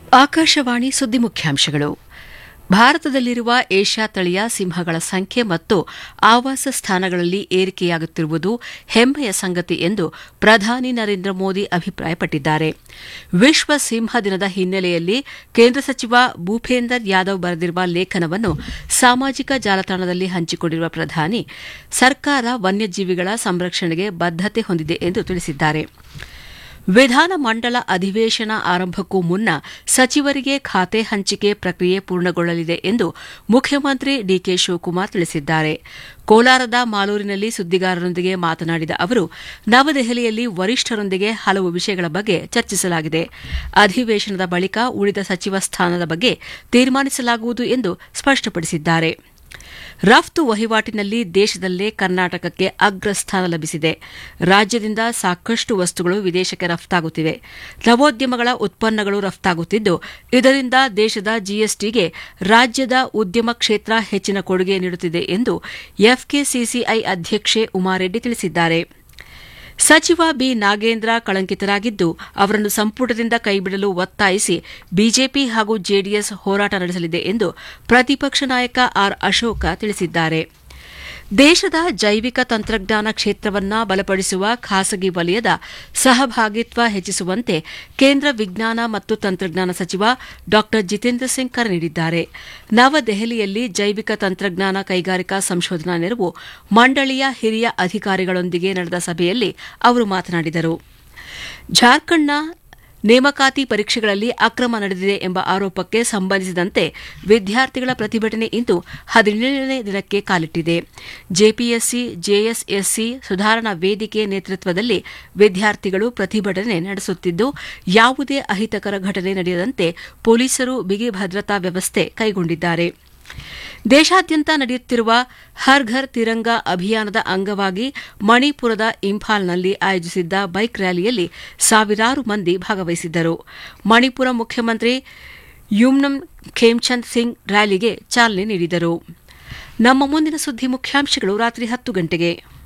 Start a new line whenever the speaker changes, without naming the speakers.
ಆಕಾಶವಾಣಿ ಸುದ್ದಿ ಮುಖ್ಯಾಂಶಗಳು ಭಾರತದಲ್ಲಿರುವ ಏಷ್ಯಾ ತಳಿಯ ಸಿಂಹಗಳ ಸಂಖ್ಯೆ ಮತ್ತು ಆವಾಸ ಸ್ಥಾನಗಳಲ್ಲಿ ಏರಿಕೆಯಾಗುತ್ತಿರುವುದು ಹೆಮ್ಮೆಯ ಸಂಗತಿ ಎಂದು ಪ್ರಧಾನಿ ನರೇಂದ್ರ ಮೋದಿ ಅಭಿಪ್ರಾಯಪಟ್ಟಿದ್ದಾರೆ ವಿಶ್ವ ಸಿಂಹ ದಿನದ ಹಿನ್ನೆಲೆಯಲ್ಲಿ ಕೇಂದ್ರ ಸಚಿವ ಭೂಪೇಂದರ್ ಯಾದವ್ ಬರೆದಿರುವ ಲೇಖನವನ್ನು ಸಾಮಾಜಿಕ ಜಾಲತಾಣದಲ್ಲಿ ಹಂಚಿಕೊಂಡಿರುವ ಪ್ರಧಾನಿ ಸರ್ಕಾರ ವನ್ಯಜೀವಿಗಳ ಸಂರಕ್ಷಣೆಗೆ ಬದ್ದತೆ ಹೊಂದಿದೆ ಎಂದು ತಿಳಿಸಿದ್ದಾರೆ ವಿಧಾನಮಂಡಲ ಅಧಿವೇಶನ ಆರಂಭಕ್ಕೂ ಮುನ್ನ ಸಚಿವರಿಗೆ ಖಾತೆ ಹಂಚಿಕೆ ಪ್ರಕ್ರಿಯೆ ಪೂರ್ಣಗೊಳ್ಳಲಿದೆ ಎಂದು ಮುಖ್ಯಮಂತ್ರಿ ಡಿಕೆ ಶಿವಕುಮಾರ್ ತಿಳಿಸಿದ್ದಾರೆ ಕೋಲಾರದ ಮಾಲೂರಿನಲ್ಲಿ ಸುದ್ದಿಗಾರರೊಂದಿಗೆ ಮಾತನಾಡಿದ ಅವರು ನವದೆಹಲಿಯಲ್ಲಿ ವರಿಷ್ಠರೊಂದಿಗೆ ಹಲವು ವಿಷಯಗಳ ಬಗ್ಗೆ ಚರ್ಚಿಸಲಾಗಿದೆ ಅಧಿವೇಶನದ ಬಳಿಕ ಉಳಿದ ಸಚಿವ ಸ್ಥಾನದ ಬಗ್ಗೆ ತೀರ್ಮಾನಿಸಲಾಗುವುದು ಎಂದು ಸ್ಪಷ್ಟಪಡಿಸಿದ್ದಾರೆ ರಫ್ತು ವಹಿವಾಟಿನಲ್ಲಿ ದೇಶದಲ್ಲೇ ಕರ್ನಾಟಕಕ್ಕೆ ಅಗ್ರಸ್ಥಾನ ಲಭಿಸಿದೆ ರಾಜ್ಯದಿಂದ ಸಾಕಷ್ಟು ವಸ್ತುಗಳು ವಿದೇಶಕ್ಕೆ ರಫ್ತಾಗುತ್ತಿವೆ ನವೋದ್ಯಮಗಳ ಉತ್ಪನ್ನಗಳು ರಫ್ತಾಗುತ್ತಿದ್ದು ಇದರಿಂದ ದೇಶದ ಜಿಎಸ್ಟಿಗೆ ರಾಜ್ಯದ ಉದ್ಯಮ ಕ್ಷೇತ್ರ ಹೆಚ್ಚಿನ ಕೊಡುಗೆ ನೀಡುತ್ತಿದೆ ಎಂದು ಎಫ್ಕೆಸಿಸಿಐ ಅಧ್ಯಕ್ಷೆ ಉಮಾರೆಡ್ಡಿ ತಿಳಿಸಿದ್ದಾರೆ ಸಚಿವ ಬಿ ನಾಗೇಂದ್ರ ಕಳಂಕಿತರಾಗಿದ್ದು ಅವರನ್ನು ಸಂಪುಟದಿಂದ ಕೈಬಿಡಲು ಒತ್ತಾಯಿಸಿ ಬಿಜೆಪಿ ಹಾಗೂ ಜೆಡಿಎಸ್ ಹೋರಾಟ ನಡೆಸಲಿದೆ ಎಂದು ಪ್ರತಿಪಕ್ಷ ನಾಯಕ ಆರ್ ಅಶೋಕ ತಿಳಿಸಿದ್ದಾರೆ ದೇಶದ ಜೈವಿಕ ತಂತ್ರಜ್ಞಾನ ಕ್ಷೇತ್ರವನ್ನ ಬಲಪಡಿಸುವ ಖಾಸಗಿ ವಲಯದ ಸಹಭಾಗಿತ್ವ ಹೆಚ್ಚಿಸುವಂತೆ ಕೇಂದ್ರ ವಿಜ್ಞಾನ ಮತ್ತು ತಂತ್ರಜ್ಞಾನ ಸಚಿವ ಡಾ ಜಿತೇಂದ್ರ ಸಿಂಗ್ ಕರೆ ನೀಡಿದ್ದಾರೆ ನವದೆಹಲಿಯಲ್ಲಿ ಜೈವಿಕ ತಂತ್ರಜ್ಞಾನ ಕೈಗಾರಿಕಾ ಸಂಶೋಧನಾ ನೆರವು ಮಂಡಳಿಯ ಹಿರಿಯ ಅಧಿಕಾರಿಗಳೊಂದಿಗೆ ನಡೆದ ಸಭೆಯಲ್ಲಿ ಅವರು ಮಾತನಾಡಿದರು ಜಾರ್ಖಂಡ್ನ ನೇಮಕಾತಿ ಪರೀಕ್ಷೆಗಳಲ್ಲಿ ಅಕ್ರಮ ನಡೆದಿದೆ ಎಂಬ ಆರೋಪಕ್ಕೆ ಸಂಬಂಧಿಸಿದಂತೆ ವಿದ್ಯಾರ್ಥಿಗಳ ಪ್ರತಿಭಟನೆ ಇಂದು ಹದಿನೇಳನೇ ದಿನಕ್ಕೆ ಕಾಲಿಟ್ಟಿದೆ ಜೆಪಿಎಸ್ಸಿ ಜೆಎಸ್ಎಸ್ಸಿ ಸುಧಾರಣಾ ವೇದಿಕೆ ನೇತೃತ್ವದಲ್ಲಿ ವಿದ್ಯಾರ್ಥಿಗಳು ಪ್ರತಿಭಟನೆ ನಡೆಸುತ್ತಿದ್ದು ಯಾವುದೇ ಅಹಿತಕರ ಘಟನೆ ನಡೆಯದಂತೆ ಪೊಲೀಸರು ಬಿಗಿ ಭದ್ರತಾ ವ್ಯವಸ್ಥೆ ಕೈಗೊಂಡಿದ್ದಾರೆ ದೇಶಾದ್ಯಂತ ನಡೆಯುತ್ತಿರುವ ಹರ್ ಘರ್ ತಿರಂಗ ಅಭಿಯಾನದ ಅಂಗವಾಗಿ ಮಣಿಪುರದ ಇಂಫಾಲ್ನಲ್ಲಿ ಆಯೋಜಿಸಿದ್ದ ಬೈಕ್ ರ್ಯಾಲಿಯಲ್ಲಿ ಸಾವಿರಾರು ಮಂದಿ ಭಾಗವಹಿಸಿದ್ದರು ಮಣಿಪುರ ಮುಖ್ಯಮಂತ್ರಿ ಯುಮ್ನಂ ಖೇಮ್ಚಂದ್ ಸಿಂಗ್ ರ್ಯಾಲಿಗೆ ಚಾಲನೆ ನೀಡಿದರು ನಮ್ಮ ಮುಂದಿನ ಸುದ್ದಿ ಮುಖ್ಯಾಂಶಗಳು ರಾತ್ರಿ ಹತ್ತು ಗಂಟೆಗೆ